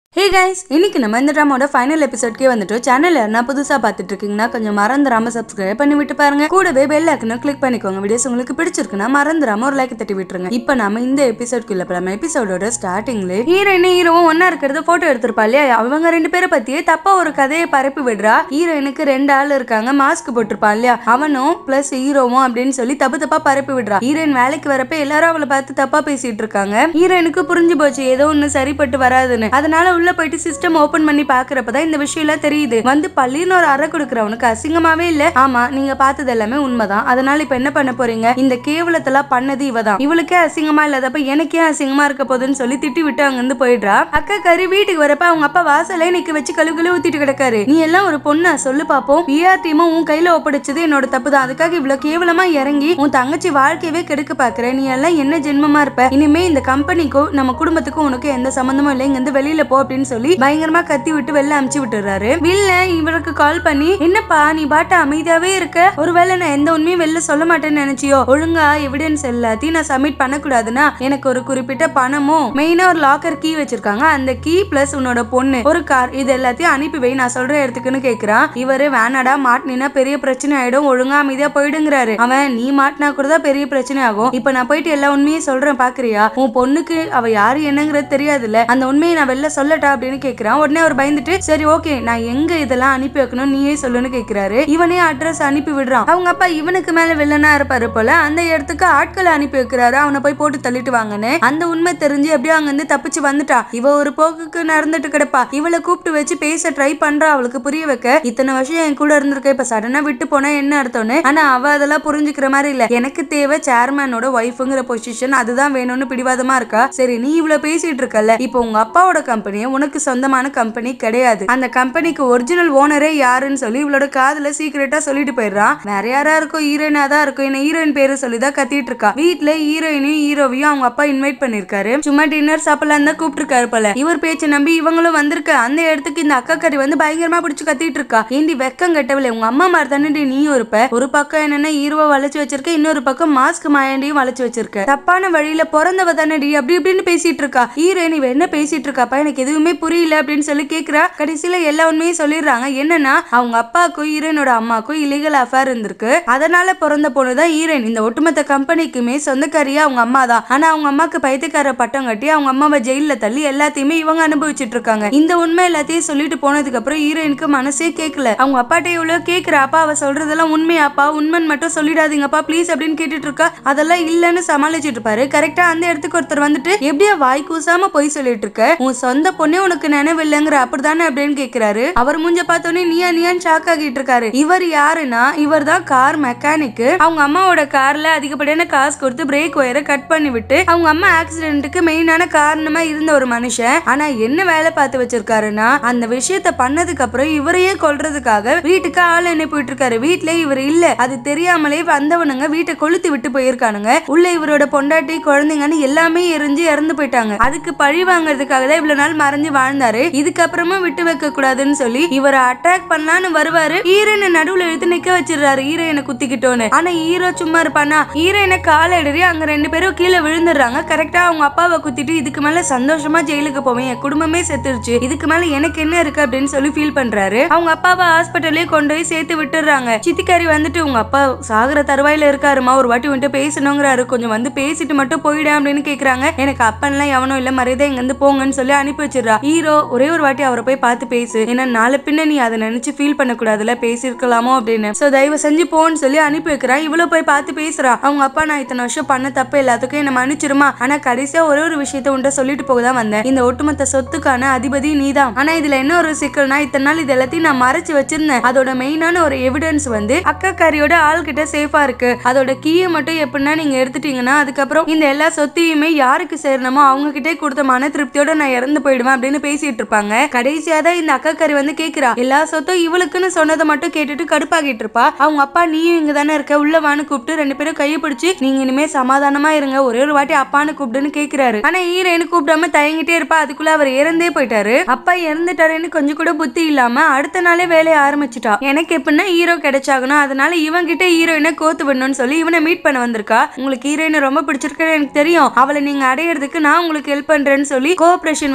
hey guys இன்னைக்கு நம்ம இந்த ட்ராமாவோட ஃபைனல் எபிசோட்கே வந்துட்டோம் சேனல் என்ன புதுசா பார்த்துட்டு இருக்கீங்கன்னா கொஞ்சம் மறந்துடாம சப்ஸ்கிரைப் பண்ணி விட்டு பாருங்க கூடவே பெல் ஐக்கனும் கிளிக் பண்ணிக்கோங்க வீடியோஸ் உங்களுக்கு பிடிச்சிருக்குன்னா மறந்துடாம ஒரு லைக் தட்டி விட்டுருங்க இப்போ நாம இந்த எபிசோட்குள்ள போலாம் எபிசோடோட ஸ்டார்டிங்ல ஹீரோயின் ஹீரோவும் ஒன்னா இருக்கிறது போட்டோ எடுத்திருப்பா இல்லையா அவங்க ரெண்டு பேரை பத்தியே தப்பா ஒரு கதையை பரப்பி விடுறா ஹீரோயினுக்கு ரெண்டு ஆள் இருக்காங்க மாஸ்க் போட்டிருப்பான் இல்லையா அவனும் பிளஸ் ஹீரோவும் அப்படின்னு சொல்லி தப்பு தப்பா பரப்பி விடுறா ஹீரோயின் வேலைக்கு வரப்ப எல்லாரும் அவளை பார்த்து தப்பா பேசிட்டு இருக்காங்க ஹீரோயினுக்கு புரிஞ்சு போச்சு ஏதோ ஒண்ணு சரிப்பட்டு வராதுன்னு அதனால உள்ள போயிட்டு சிஸ்டம் ஓபன் பண்ணி பாக்குறப்பதான் இந்த விஷயம் எல்லாம் தெரியுது வந்து பள்ளின்னு ஒரு அறை கொடுக்குறவனுக்கு அசிங்கமாவே இல்ல ஆமா நீங்க பார்த்தது எல்லாமே உண்மைதான் அதனால இப்ப என்ன பண்ண போறீங்க இந்த கேவலத்தெல்லாம் பண்ணது இவதான் இவளுக்கே அசிங்கமா இல்லாதப்ப எனக்கே அசிங்கமா இருக்க போகுதுன்னு சொல்லி திட்டி விட்டு அங்க இருந்து போயிடுறா அக்கா கறி வீட்டுக்கு வரப்ப அவங்க அப்பா வாசலே நிக்க வச்சு கழுவு கழுவு ஊத்திட்டு கிடக்காரு நீ எல்லாம் ஒரு பொண்ணா சொல்லு பாப்போம் பிஆர் டீமும் உன் கையில ஒப்படைச்சது என்னோட தப்பு தான் அதுக்காக இவ்வளவு கேவலமா இறங்கி உன் தங்கச்சி வாழ்க்கையவே கெடுக்க பாக்குற நீ எல்லாம் என்ன ஜென்மமா இருப்ப இனிமே இந்த கம்பெனிக்கும் நம்ம குடும்பத்துக்கும் உனக்கு எந்த சம்பந்தமும் இல்லை இங்க இருந்து வெளியில போ அப்படின்னு சொல்லி பயங்கரமா கத்தி விட்டு வெளில அமுச்சு விட்டுறாரு வில்ல இவருக்கு கால் பண்ணி என்னப்பா நீ பாட்ட அமைதியாவே இருக்க ஒருவேளை நான் எந்த உண்மையும் வெளில சொல்ல மாட்டேன்னு நினைச்சியோ ஒழுங்கா எவிடன்ஸ் எல்லாத்தையும் நான் சப்மிட் பண்ணக்கூடாதுன்னா எனக்கு ஒரு குறிப்பிட்ட பணமும் மெயினா ஒரு லாக்கர் கீ வச்சிருக்காங்க அந்த கீ பிளஸ் உன்னோட பொண்ணு ஒரு கார் இது எல்லாத்தையும் அனுப்பி வை நான் சொல்ற இடத்துக்குன்னு கேக்குறான் இவரு வேணாடா மாட்டினா பெரிய பிரச்சனை ஆயிடும் ஒழுங்கா அமைதியா போயிடுங்கிறாரு அவன் நீ மாட்டினா கூட தான் பெரிய பிரச்சனை ஆகும் இப்ப நான் போயிட்டு எல்லா உண்மையும் சொல்றேன் பாக்குறியா உன் பொண்ணுக்கு அவ யாரு என்னங்கிறது தெரியாதுல்ல அந்த உண்மையை நான் வெளில சொல்லட்டா அப்படின்னு கேக்குறான் உடனே அவர் பயந்துட்டு சரி ஓகே நான் எங்க இதெல்லாம் அனுப்பி வைக்கணும் நீயே சொல்லுன்னு கேக்குறாரு இவனே அட்ரஸ் அனுப்பி விடுறான் அவங்க அப்பா இவனுக்கு மேல வில்லனா இருப்பாரு போல அந்த இடத்துக்கு ஆட்களை அனுப்பி வைக்கிறாரு அவனை போய் போட்டு தள்ளிட்டு வாங்கன்னு அந்த உண்மை தெரிஞ்சு எப்படியோ அங்க இருந்து தப்பிச்சு வந்துட்டா இவ ஒரு போக்குக்கு நடந்துட்டு கிடப்பா இவளை கூப்பிட்டு வச்சு பேச ட்ரை பண்றா அவளுக்கு புரிய வைக்க இத்தனை வருஷம் என் கூட இருந்திருக்க இப்ப சடனா விட்டு போனா என்ன அர்த்தம்னு ஆனா அவ அதெல்லாம் புரிஞ்சுக்கிற மாதிரி இல்ல எனக்கு தேவை சேர்மேனோட ஒய்ஃபுங்கிற பொசிஷன் அதுதான் வேணும்னு பிடிவாதமா இருக்கா சரி நீ இவ்வளவு பேசிட்டு இருக்கல இப்போ உங்க அப்பாவோட கம்பெனியே உனக்கு சொந்தமான கம்பெனி கிடையாது அந்த கம்பெனிக்கு ஒரிஜினல் ஓனரே யாருன்னு சொல்லி இவளோட காதுல சீக்கிரட்டா சொல்லிட்டு போயிடுறான் வேற யாரா இருக்கும் ஹீரோயினா தான் இருக்கும் என்ன ஹீரோயின் பேரு சொல்லி தான் கத்திட்டு இருக்கா வீட்ல ஹீரோயினையும் ஹீரோவையும் அவங்க அப்பா இன்வைட் பண்ணிருக்காரு சும்மா டின்னர் சாப்பிடலாம் தான் கூப்பிட்டுருக்காரு போல இவர் பேச்சை நம்பி இவங்களும் வந்திருக்க அந்த இடத்துக்கு இந்த அக்கா கறி வந்து பயங்கரமா பிடிச்சு கத்திட்டு இருக்கா ஏண்டி வெக்கம் கட்டவில்லை உங்க அம்மா மாதிரி தானே நீயும் இருப்ப ஒரு பக்கம் என்னன்னா ஹீரோவை வளைச்சு வச்சிருக்க இன்னொரு பக்கம் மாஸ்க் மாயாண்டியும் வளைச்சு வச்சிருக்க தப்பான வழியில பிறந்தவ தானடி அப்படி இப்படின்னு பேசிட்டு இருக்கா ஹீரோயின் இவ என்ன பேசிட்டு இருக்காப்பா எனக்கு எதுவுமே புரியல அப்படின்னு சொல்லி கேக்குறா கடைசியில எல்லா உண்மையும் சொல்லிடுறாங்க என்னன்னா அவங்க அப்பாவுக்கும் ஹீரோயினோட அம்மாக்கும் இலீகல் அஃபேர் இருந்திருக்கு அதனால பிறந்த பொண்ணுதான் ஹீரோயின் இந்த ஒட்டுமொத்த கம்பெனிக்குமே சொந்தக்காரியா அவங்க அம்மா தான் ஆனா அவங்க அம்மாக்கு பைத்தியக்கார பட்டம் கட்டி அவங்க அம்மாவை ஜெயில தள்ளி எல்லாத்தையுமே இவங்க அனுபவிச்சுட்டு இருக்காங்க இந்த உண்மை எல்லாத்தையும் சொல்லிட்டு போனதுக்கு அப்புறம் ஹீரோயினுக்கு மனசே கேட்கல அவங்க அப்பாட்ட எவ்வளவு கேக்குறா அப்பா அவ சொல்றதெல்லாம் உண்மையாப்பா உண்மைன்னு மட்டும் சொல்லிடாதீங்கப்பா ப்ளீஸ் அப்படின்னு கேட்டுட்டு இருக்கா அதெல்லாம் இல்லன்னு சமாளிச்சிட்டு இருப்பாரு கரெக்டா அந்த இடத்துக்கு ஒருத்தர் வந்துட்டு எப்படியா வாய் கூசாம போய் சொல்லிட்டு இருக்க உன் சொந்த பொண்ணே உனக்கு நினைவில்லைங்கிற அப்படிதானே அப்படின்னு கேக்குறாரு அவர் மூஞ்ச பார்த்தோன்னே நீயா நீயான்னு ஷாக் ஆகிட்டு இருக்காரு இவர் யாருன்னா இவர் தான் கார் மெக்கானிக் அவங்க அம்மாவோட கார்ல அதிகப்படியான காசு கொடுத்து பிரேக் ஒயரை கட் பண்ணி விட்டு அவங்க அம்மா ஆக்சிடென்ட்டுக்கு மெயினான காரணமா இருந்த ஒரு மனுஷன் ஆனா என்ன வேலை பார்த்து வச்சிருக்காருன்னா அந்த விஷயத்த பண்ணதுக்கு அப்புறம் இவரையே கொல்றதுக்காக வீட்டுக்கு ஆள் அனுப்பிட்டு இருக்காரு வீட்ல இவர் இல்ல அது தெரியாமலே வந்தவனுங்க வீட்டை கொளுத்தி விட்டு போயிருக்கானுங்க உள்ள இவரோட பொண்டாட்டி குழந்தைங்கன்னு எல்லாமே எரிஞ்சு இறந்து போயிட்டாங்க அதுக்கு பழி வாங்குறதுக்காக தான் இவ்வளவு நாள் மறைஞ்சு வாழ்ந்தாரு இதுக்கப்புறமா விட்டு வைக்க கூடாதுன்னு சொல்லி இவரை அட்டாக் பண்ணலான்னு வருவாரு ஹீரோயினை நடுவுல இழுத்து நிக்க வச்சிடுறாரு ஹீரோயினை குத்திக்கிட்டோன்னு ஆனா ஹீரோ சும்மா இருப்பானா ஹீரோயினை கால இடறி அங்க ரெண்டு பேரும் கீழே விழுந்துடுறாங்க கரெக்டா அவங்க அப்பாவை குத்திட்டு இதுக்கு மேல சந்தோஷமா ஜெயிலுக்கு போவேன் என் குடும்பமே செத்துருச்சு இதுக்கு மேல எனக்கு என்ன இருக்கு அப்படின்னு சொல்லி ஃபீல் பண்றாரு அவங்க அப்பாவை ஹாஸ்பிட்டல்லே கொண்டு போய் சேர்த்து விட்டுறாங்க சித்திக்காரி வந்துட்டு உங்க அப்பா சாகுற தருவாயில இருக்காருமா ஒரு வாட்டி வந்துட்டு பேசணுங்கிறாரு கொஞ்சம் வந்து பேசிட்டு மட்டும் போயிடு அப்படின்னு கேக்குறாங்க எனக்கு அப்பன்லாம் எவனும் இல்ல மரியாதை இங்க இருந்து போங்கன்னு சொல்லி அனுப்பி வச்சிடுறா ஹீரோ ஒரே ஒரு வாட்டி அவரை போய் பார்த்து பேசு ஏன்னா நாளை பின்ன நீ அதை நினைச்சு ஃபீல் பண்ணக்கூடாதுல பேசியிருக்கலாமோ அப்படின்னு சோ தயவு செஞ்சு போன்னு சொல்லி அனுப்பி வைக்கிறான் இவ்வளவு போய் பார்த்து பேசுறா அவங்க அப்பா நான் இத்தனை வருஷம் பண்ண தப்பு எல்லாத்துக்கும் என்ன மன்னிச்சிருமா ஆனா கடைசியா ஒரே ஒரு விஷயத்த உன்ட்ட சொல்லிட்டு போக தான் வந்தேன் இந்த ஒட்டுமொத்த சொத்துக்கான அதிபதி நீதான் ஆனா இதுல என்ன ஒரு சிக்கல்னா இத்தனை நாள் இது எல்லாத்தையும் நான் மறைச்சு வச்சிருந்தேன் அதோட மெயினான ஒரு எவிடன்ஸ் வந்து அக்கா காரியோட ஆள் கிட்ட சேஃபா இருக்கு அதோட கீயை மட்டும் எப்படின்னா நீங்க எடுத்துட்டீங்கன்னா அதுக்கப்புறம் இந்த எல்லா சொத்தையுமே யாருக்கு சேரணுமோ அவங்க கிட்டே கொடுத்த மன திருப்தியோட நான் இறந்து போயிடுவேன் அப்படின்னு பேசிட்டு இருப்பாங்க கடைசியா தான் இந்த அக்கா கறி வந்து கேக்குறா எல்லா சொத்தும் இவளுக்குன்னு சொன்னதை மட்டும் கேட்டுட்டு கடுப்பாகிட்டு இருப்பா அவங்க அப்பா நீயும் இங்க தானே இருக்க உள்ள வான்னு கூப்பிட்டு ரெண்டு பேரும் கையை பிடிச்சு நீங்க இனிமே சமாதானமா இருங்க ஒரே ஒரு வாட்டி அப்பான்னு கூப்பிடுன்னு கேக்குறாரு ஆனா ஈரேன்னு கூப்பிடாம தயங்கிட்டே இருப்பா அதுக்குள்ள அவர் இறந்தே போயிட்டாரு அப்பா இறந்துட்டாருன்னு கொஞ்சம் கூட புத்தி இல்லாம அடுத்த நாளே வேலையை ஆரம்பிச்சிட்டா எனக்கு எப்படின்னா ஹீரோ கிடைச்சாகணும் அதனால இவன் கிட்ட ஹீரோயினை கோத்து விடணும்னு சொல்லி இவனை மீட் பண்ண வந்திருக்கா உங்களுக்கு ஹீரோயினை ரொம்ப பிடிச்சிருக்குன்னு எனக்கு தெரியும் அவளை நீங்க அடையிறதுக்கு நான் உங்களுக்கு ஹெல்ப் பண்றேன்னு சொல்லி கோஆபரேஷன் வச்சுக்கிறதுக்கு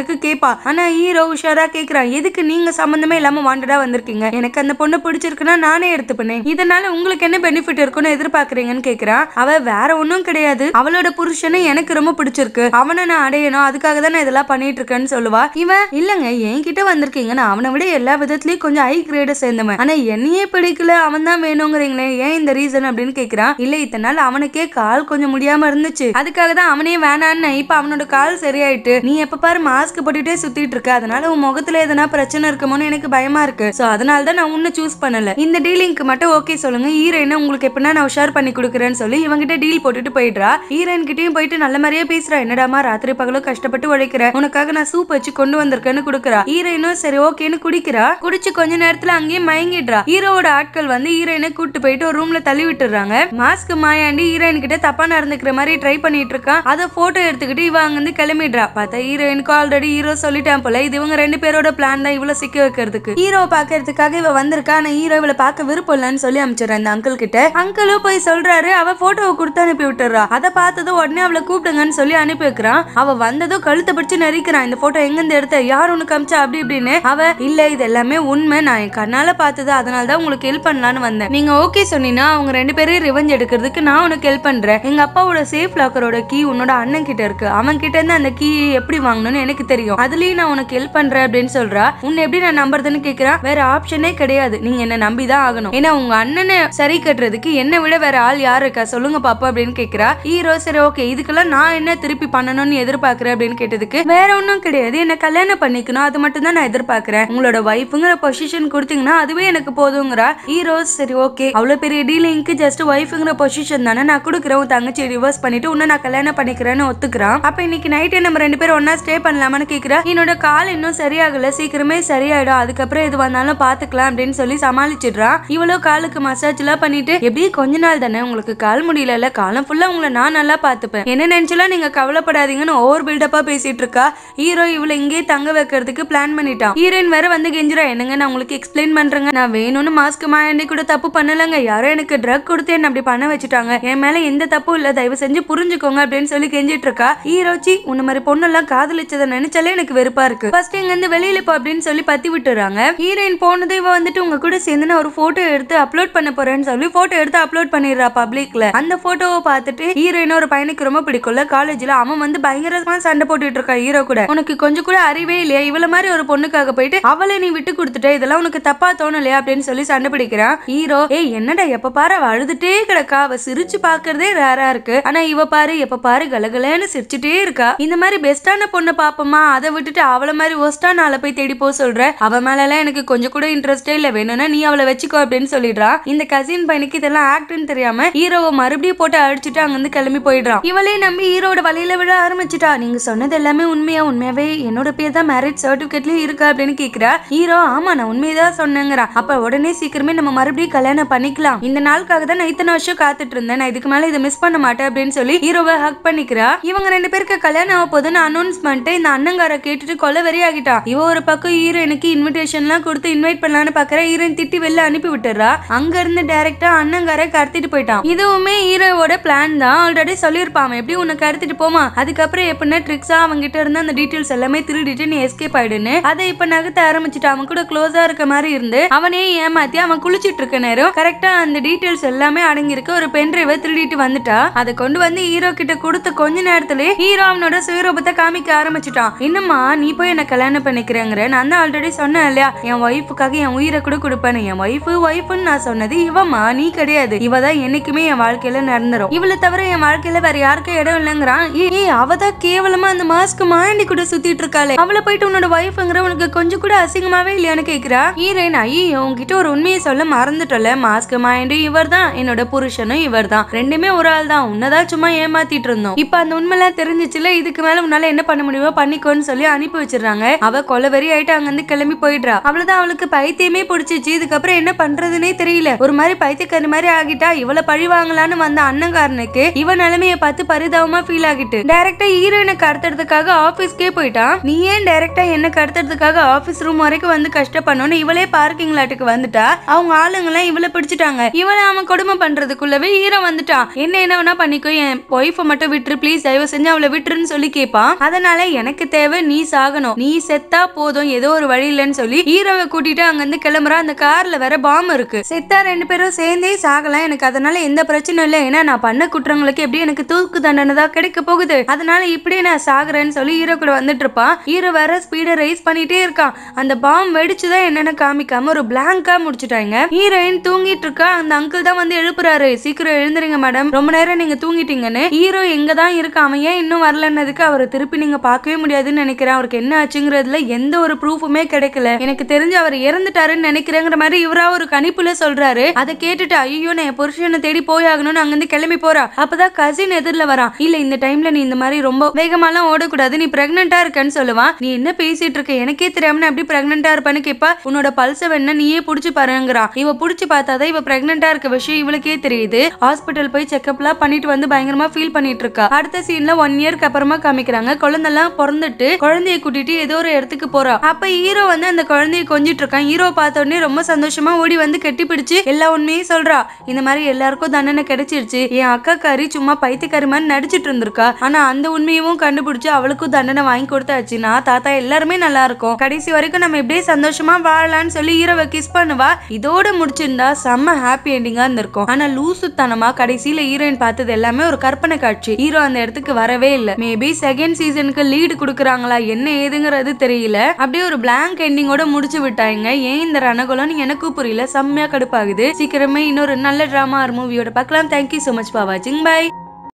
பண்றதுக்கு கேப்பா ஆனா ஹீரோ உஷாரா கேக்குறான் எதுக்கு நீங்க சம்பந்தமே இல்லாம வாண்டடா வந்திருக்கீங்க எனக்கு அந்த பொண்ணு பிடிச்சிருக்குன்னா நானே எடுத்துப்பேன் இதனால உங்களுக்கு என்ன பெனிஃபிட் இருக்குன்னு எதிர்பார்க்கறீங்கன்னு கேக்குறான் அவ வேற ஒண்ணும் கிடையாது அவளோட புருஷனை எனக்கு ரொம்ப பிடிச்சிருக்கு அவனை நான் அடையணும் அதுக்காக தான் நான் இதெல்லாம் பண்ணிட்டு இருக்கேன்னு சொல்லுவா இவன் இல்லங்க என்கிட்ட வந்திருக்கீங்க நான் அவனை விட எல்லா விதத்துலயும் கொஞ்சம் ஹை கிரேட சேர்ந்தவன் ஆனா என்னையே பிடிக்கல அவன் தான் வேணுங்கிறீங்களே ஏன் இந்த ரீசன் அப்படின்னு கேக்குறான் இல்ல இத்தனை நாள் அவனுக்கே கால் கொஞ்சம் முடியாம இருந்துச்சு அதுக்காக தான் அவனே வேணான்னு இப்ப அவனோட கால் சரியாயிட்டு நீ எப்ப பாரு மாஸ்க் போட்டுட்டே சுத்திட்டு இருக்க அதனால உன் முகத்துல எதனா பிரச்சனை இருக்குமோன்னு எனக்கு பயமா இருக்கு சோ அதனால தான் நான் உன்னை சூஸ் பண்ணல இந்த டீலிங்க்கு மட்டும் ஓகே சொல்லுங்க ஹீரோயினை உங்களுக்கு எப்படின்னா நான் உஷார் பண்ணி கொடுக்குறேன்னு சொல்லி இவங்கிட்ட டீல் போட்டுட்டு போயிடுறா ஹீரோயின் கிட்டயும் போயிட்டு நல்ல மாதிரியே பேசுறா என்னடாமா ராத்திரி பகலும் கஷ்டப்பட்டு உழைக்கிறேன் உனக்காக நான் சூப் வச்சு கொண்டு வந்திருக்கேன்னு கொடுக்குறா ஹீரோயினும் சரி ஓகேன்னு குடிக்கிறா குடிச்சு கொஞ்ச நேரத்துல அங்கேயே மயங்கிடுறா ஹீரோவோட ஆட்கள் வந்து ஹீரோயினை கூட்டு போயிட்டு ஒரு ரூம்ல தள்ளி விட்டுறாங்க மாஸ்க் மாயாண்டி ஹீரோயின் கிட்ட தப்பா நடந்துக்கிற மாதிரி ட்ரை பண்ணிட்டு இருக்கான் அதை போட்டோ எடுத்துக்கிட்டு இவ அங்க இருந்து கிளம்பிடுறா பார்த்தா ஹீரோயினுக்கு ஆல்ரெடி ஹீரோ சொல்லிட்டான் போல இது இவங்க ரெண்டு பேரோட பிளான் தான் இவ்வளவு சிக்க வைக்கிறதுக்கு ஹீரோ பாக்குறதுக்காக இவ வந்திருக்கா ஆனா ஹீரோ இவளை பார்க்க விருப்பம் இல்லைன்னு சொல்லி அனுப்பிச்சிடுறேன் அந்த அங்கிள் கிட்ட அங்கிளும் போய் சொல்றாரு அவ போட்டோவை கொடுத்து அனுப்பி விட்டுறா அதை பார்த்ததும் உடனே அவளை கூப்பிடுங்கன்னு சொல்லி அனுப்பி வைக்கிறான் அவ வந்ததும் கழுத்தை பிடிச்சு நெரிக்கிறான் இந்த போட்டோ எங்க இருந்து எடுத்த யார் உனக்கு அமிச்சா அப்படி இப்படின்னு அவ இல்ல இது எல்லாமே உண்மை நான் என் கண்ணால பார்த்தது அதனால தான் உங்களுக்கு ஹெல்ப் பண்ணலான்னு வந்தேன் நீங்க ஓகே சொன்னீங்கன்னா அவங்க ரெண்டு பேரையும் ரிவெஞ்ச் எடுக்கிறதுக்கு நான் உனக்கு ஹெல்ப் பண்றேன் எங்க அப்பாவோட சேஃப் லாக்கரோட கீ உன்னோட அண்ணன் கிட்ட இருக்கு அவன் கிட்ட இருந்து அந்த கீ எப்படி வாங்கணும்னு எனக்கு தெரியும் அதுலயும் நான் உனக்கு ஹெல்ப் பண்றேன் அப்படின்னு சொல்றா உன்னை எப்படி நான் நம்புறதுன்னு கேக்குறா வேற ஆப்ஷனே கிடையாது நீங்க என்ன நம்பி தான் ஆகணும் ஏன்னா உங்க அண்ணனை சரி கட்டுறதுக்கு என்னை விட வேற ஆள் யார் இருக்கா சொல்லுங்க பாப்பா அப்படின்னு கேக்குறா ஹீரோ சரி ஓகே இதுக்கெல்லாம் நான் என்ன திருப்பி பண்ணணும்னு எதிர்பார்க்கறேன் அப்படின்னு கேட்டதுக்கு வேற ஒண்ணும் கிடையாது என்ன கல்யாணம் பண்ணிக்கணும் அது மட்டும் தான் நான் எதிர்பார்க்கறேன் உங்களோட ஒய்ஃபுங்கிற பொசிஷன் கொடுத்தீங்கன்னா அதுவே எனக்கு போதுங்கிறா ஹீரோ சரி ஓகே அவ்வளவு பெரிய டீலிங்க்கு ஜஸ்ட் ஒய்ஃபுங்கிற பொசிஷன் தானே நான் கொடுக்குறேன் உன் தங்கச்சி ரிவர்ஸ் பண்ணிட்டு உன்னை நான் கல்யாணம் பண்ணிக்கிறேன்னு ஒத்துக்கிறான் அப்ப இன்னைக்கு நைட்டே நம்ம ரெண்டு பேரும் ஒன்னா ஸ்டே பண்ணலாமான்னு கேக்குறா என்னோட கால் இன்னும் சரியாகல சீக்கிரமே சரியாயிடும் அதுக்கப்புறம் எது வந்தாலும் பாத்துக்கலாம் அப்படின்னு சொல்லி சமாளிச்சிடுறான் இவ்வளோ காலுக்கு மசாஜ் எல்லாம் பண்ணிட்டு எப்படி கொஞ்ச நாள் தானே உங்களுக்கு கால் முடியல காலம் ஃபுல்லா உங்களை நான் நல்லா பாத்துப்பேன் என்ன நினைச்சலாம் நீங்க கவலைப்படாதீங்கன்னு ஓவர் பில்டப்பா பேசிட்டு இருக்கா ஹீரோ இவளை இங்கேயே தங்க வைக்கிறதுக்கு பிளான் பண்ணிட்டான் ஹீரோயின் வேற வந்து கெஞ்சிரா என்னங்க நான் உங்களுக்கு எக்ஸ்பிளைன் பண்றேங்க நான் வேணும்னு மாஸ்க் மாயாண்டி கூட தப்பு பண்ணலங்க யாரோ எனக்கு ட்ரக் கொடுத்து என்ன அப்படி பண்ண வச்சுட்டாங்க என் மேல எந்த தப்பும் இல்ல தயவு செஞ்சு புரிஞ்சுக்கோங்க அப்படின்னு சொல்லி கெஞ்சிட்டு இருக்கா ஹீரோச்சி உன்ன மாதிரி பொண்ணெல்லாம் காதலிச்சதை நினைச்சாலே எனக்கு வெறுப்பா இருக்கு ஃபர்ஸ்ட் இங்க இருந்து வெளியில போ அப்படின்னு சொல்லி பத்தி விட்டுறாங்க ஹீரோயின் போனது இவ வந்துட்டு உங்க கூட சேர்ந்து நான் ஒரு போட்டோ எடுத்து அப்லோட் பண்ண போறேன்னு சொல்லி போட்டோ எடுத்து அப்லோட் பண்ணிடுறா பப்ளிக்ல அந்த போட்டோவை பார்த்துட்டு ஹீரோயின் ஒரு பையனுக்கு ரொம்ப பிடிக்கும்ல காலேஜ்ல அவன் வந்து பயங்கரமா சண்டை போட்டுட்டு இருக்கான் ஹீரோ கூட உனக்கு கொஞ்சம் கூட அறிவே இல்லையா இவள மாதிரி ஒரு பொண்ணுக்காக போயிட்டு அவளை நீ விட்டு கொடுத்துட்ட இதெல்லாம் உனக்கு தப்பா தோணலையா அப்படின்னு சொல்லி சண்டை பிடிக்கிறான் ஹீரோ ஏய் என்னடா எப்ப பாரு அவ அழுதுட்டே கிடக்கா அவ சிரிச்சு பாக்குறதே ரேரா இருக்கு ஆனா இவ பாரு எப்ப பாரு கலகலன்னு சிரிச்சுட்டே இருக்கா இந்த மாதிரி பெஸ்டான பொண்ணை பாப்போமா அதை விட்டுட்டு அவள மாதிரி ஒஸ்டான ஆளை போய் தேடி போக சொல்ற அவ மேல எல்லாம் எனக்கு கொஞ்சம் கூட இன்ட்ரெஸ்டே இல்ல வேணும்னா நீ அவளை வச்சுக்கோ அப்படின்னு சொல்லிடுறா இந்த கசின் பையனுக்கு இதெல்லாம் ஆக்ட்னு தெரியாம ஹீரோவை மறுபடியும் போட்டு அடிச்சுட்டு அங்கிருந்து கிளம்பி போயிடுறான் இவளே நம்பி ஹீரோட வலையில விழ ஆரம்பிச்சிட்டா நீங்க சொன்னது எல்லாமே உண்மையா உண்மையாவே என்னோட பேர் தான் மேரேஜ் சர்டிபிகேட்லயும் இருக்கா அப்படின்னு கேக்குறா ஹீரோ ஆமா நான் உண்மையதான் சொன்னேங்கிறா அப்ப உடனே சீக்கிரமே நம்ம மறுபடியும் கல்யாணம் பண்ணிக்கலாம் இந்த நாளுக்காக தான் நான் இத்தனை வருஷம் காத்துட்டு இருந்தேன் நான் இதுக்கு மேல இதை மிஸ் பண்ண மாட்டேன் அப்படின்னு சொல்லி ஹீரோவை ஹக் பண்ணிக்கிறா இவங்க ரெண்டு பேருக்கு கல்யாணம் ஆக போதுன்னு அனௌன்ஸ்மெண்ட் இந்த அண்ணங்கார கேட்டுட்டு கொலை வெறி ஆகிட்டா இவ ஒரு பக்கம் ஹீரோயினுக்கு இன்விடேஷன்லாம் கொடுத்து இன்வைட் பண்ணலான்னு பாக்குற ஹீரோயின் திட்டி வெளில அனுப்பி விட்டுறா அங்க இருந்து டைரக்டா அண்ணங்கார கடத்திட்டு போயிட்டான் இதுவுமே ஹீரோவோட பிளான் தான் ஆல்ரெடி சொல்லியிருப்பான் எப்படி உன்னை கடத்திட்டு போமா அதுக்கப்புறம் எப்படின்னா ட்ரிக்ஸா அவங்கிட்ட இருந்து அந்த டீட்டெயில்ஸ் எல்லாமே திருடிட்டு நீ எஸ்கேப் ஆயிடுன்னு அதை இப்ப நகர்த்த ஆரம்பிச்சுட்டு அவன் கூட க்ளோஸா இருக்க மாதிரி இருந்து அவனே ஏமாத்தி அவன் குளிச்சிட்டு இருக்க நேரம் கரெக்டா அந்த டீட்டெயில்ஸ் எல்லாமே அடங்கியிருக்க ஒரு பென் டிரைவை திருடிட்டு வந்துட்டா அதை கொண்டு வந்து ஹீரோ கிட்ட கொடுத்த கொஞ்ச நேரத்திலேயே ஹீரோ அவனோட சுயரூபத்தை காமிக்க ஆரம்பிச்சுட்டான் இன்னுமா நீ போய் என்ன கல்யாணம் பண்ணிக்கிறேங்கிற நான் தான் ஆல்ரெடி சொன்னேன் இல்லையா என் ஒய்ஃபுக்காக என் உயிரை கூட கொடுப்பேன் என் ஒய்ஃபு ஒய்ஃப்னு நான் சொன்னது இவமா நீ கிடையாது இவ தான் என்னைக்குமே என் வாழ்க்கையில நடந்துரும் இவளை தவிர என் வாழ்க்கையில வேற யாருக்கும் இடம் இல்லைங்கிறான் ஏய், ஏய் அவ தான் கேவலமா அந்த மாஸ்க் மாண்டி கூட சுத்திட்டு இருக்காளே அவளை போயிட்டு உன்னோட ஒய்ஃப்ங்கிற உனக்கு கொஞ்சம் கூட அசிங்கமாவே இல்லையான்னு கேக்குறா ஹீரோயின் ஐயோ உன்கிட்ட ஒரு உண்மையை சொல்ல மறந்துட்டல மாஸ்க் மாண்டி இவர் தான் என்னோட புருஷனும் இவர் தான் ரெண்டுமே ஒரு ஆள் தான் உன்னதான் சும்மா ஏமாத்திட்டு இருந்தோம் இப்ப அந்த உண்மைலாம் தெரிஞ்சிச்சுல இதுக்கு மேல உன்னால என்ன பண்ண முடியுமோ பண்ணிக்கோன்னு சொல்லி அனுப்பி வச்சிடுறாங்க அவ கொலவெறி ஆயிட்டு அங்க இருந்து கிளம்பி போயிடுறா அவ்வளவுதான் அவளுக்கு பைத்தியமே பிடிச்சிச்சு இதுக்கப்புறம் என்ன பண்றதுனே தெரியல ஒரு மாதிரி பைத்தியக்காரி மாதிரி ஆகிட்டா இவளை பழி வாங்கலான்னு வந்த அண்ணங்காரனுக்கு இவ நிலைமைய பார்த்து பரிதாபமா ஃபீல் ஆகிட்டு டைரக்டா ஹீரோயினை கடத்துறதுக்காக ஆபீஸ்க்கே போயிட்டான் நீ ஏன் டைரக்டா என்ன கடத்துறதுக்காக ஆபீஸ் ரூம் வரைக்கும் வந்து கஷ்டப்படணும்னு இவளே பார்க்கிங் லாட்டுக்கு வந்துட்டா அவங்க ஆளுங்க எல்லாம் இவளை பிடிச்சிட்டாங்க இவளை அவன் கொடுமை பண்றதுக்குள்ளவே ஹீரோ வந்துட்டான் என்ன என்ன வேணா பண்ணிக்கோ என் ஒய்ஃபை மட்டும் விட்டுரு ப்ளீஸ் தயவு செஞ்சு அவளை விட்டுருன்னு சொல்லி கேட்பான் அதனால எனக்கு தேவை நீ சாகணும் நீ செத்தா போதும் ஏதோ ஒரு வழி இல்லைன்னு சொல்லி ஹீரோவை கூட்டிட்டு அங்க இருந்து கிளம்புறா அந்த கார்ல வேற பாம் இருக்கு செத்தா ரெண்டு பேரும் சேர்ந்தே சாகலாம் எனக்கு அதனால எந்த பிரச்சனையும் இல்லை ஏன்னா நான் பண்ண குற்றங்களுக்கு எப்படி எனக்கு தூக்கு தண்டனை தான் கிடைக்க போகுது அதனால இப்படியே நான் சாகுறேன்னு சொல்லி ஹீரோ கூட வந்துட்டு இருப்பான் ஹீரோ வேற ஸ்பீடை ரைஸ் பண்ணிட்டே இருக்கான் அந்த பாம் வெடிச்சுதான் என்னன்னு காமிக்காம ஒரு பிளாங்கா முடிச்சுட்டாங்க ஹீரோயின் தூங்கிட்டு இருக்கா அந்த அங்கிள் தான் வந்து எழுப்புறாரு சீக்கிரம் எழுந்துருங்க மேடம் ரொம்ப நேரம் நீங்க தூங்கிட்டீங்கன்னு ஹீரோ எங்க தான் இருக்கா அவன் ஏன் இன்னும் வரலன்னதுக்கு அவரை திருப்பி நீங்க பார்க்கவே முடியாதுன்னு நினைக்கிறேன் அவருக்கு என்ன ஆச்சுங்கிறதுல எந்த ஒரு ப்ரூஃபுமே கிடைக்கல எனக்கு தெரிஞ்சு அவர் இறந்துட்டாருன்னு நினைக்கிறேங்கிற மாதிரி இவரா ஒரு கணிப்புல சொல்றாரு அதை கேட்டுட்டு ஐயோ நான் என் புருஷனை தேடி போயாகணும்னு அங்கிருந்து கிளம்பி போறா அப்பதான் கசின் எதிரில் வரான் இல்ல இந்த டைம்ல நீ இந்த மாதிரி ரொம்ப வேகமாலாம் ஓடக்கூடாது நீ பிரெக்னெண்டா இருக்கன்னு சொல்லுவான் நீ என்ன பேசிட்டு இருக்க எனக்கே தெரியாம நான் எப்படி பிரெக்னெண்டா இருப்பேன்னு கேப்பா உன்னோட பல்ச வேணா நீயே புடிச்சு பாருங்கிறா இவ புடிச்சு பார்த்தாதான் இவ பிரெக்னெண்டா இருக்க விஷயம் இவளுக்கே தெரியுது ஹாஸ்பிட்டல் போய் செக்அப்லாம் பண்ணிட்டு வந்து பயங்கரமா ஃபீல் பண்ணிட்டு இருக்கா அடுத்த சீன்ல ஒன் இயர்க்கு அப்புறமா காமிக்கிறாங்க குழந்தைலாம் பிறந்துட்டு குழந்தைய கூட்டிட்டு ஏதோ ஒரு இடத்துக்கு போறா அப்ப ஹீரோ வந்து அந்த குழந்தைய கொஞ்சிட்டு இருக்கான் ஹீரோ பார்த்த உடனே ரொம்ப சந்தோஷமா ஓடி வந்து கெட்டி பிடிச்சு எல்லா உண்மையும் சொல்றா இந்த மாதிரி எல்லாருக்கும் தண்டனை கிடைச்சிருச்சு என் அக்கா காரி சும்மா பைத்தியக்காரி மாதிரி நடிச்சிட்டு இருந்திருக்கா ஆனா அந்த உண்மையவும் கண்டுபிடிச்சு அவளுக்கும் தண்டனை வாங்கி கொடுத்தாச்சு நான் தாத்தா எல்லாருமே நல்லா இருக்கும் கடைசி வரைக்கும் நம்ம இப்படியே சந்தோஷமா வாழலாம்னு சொல்லி ஹீரோவை கிஸ் பண்ணுவா இதோட முடிச்சிருந்தா செம்ம ஹாப்பி எண்டிங்கா இருந்திருக்கும் ஆனா லூசுத்தனமா கடைசியில ஹீரோயின் பார்த்தது எல்லாமே ஒரு கற்பனை காட்சி ஹீரோ அந்த இடத்துக்கு வரவே இல்லை மேபி செகண்ட் சீசனுக்கு லீடு கொடுக்குறாங்களா என்ன ஏதுங்கிறது தெரியல அப்படியே ஒரு பிளாங்க் எண்டிங்கோட முடிச்சு விட்டாங்க ஏன் இந்த ரணகுலம்னு எனக்கும் புரியல செம்மையா கடுப்பாகுது சீக்கிரமே இன்னொரு நல்ல டிராமா மூவியோட பார்க்கலாம் தேங்க்யூ so மச் ஃபார் வாட்சிங் பை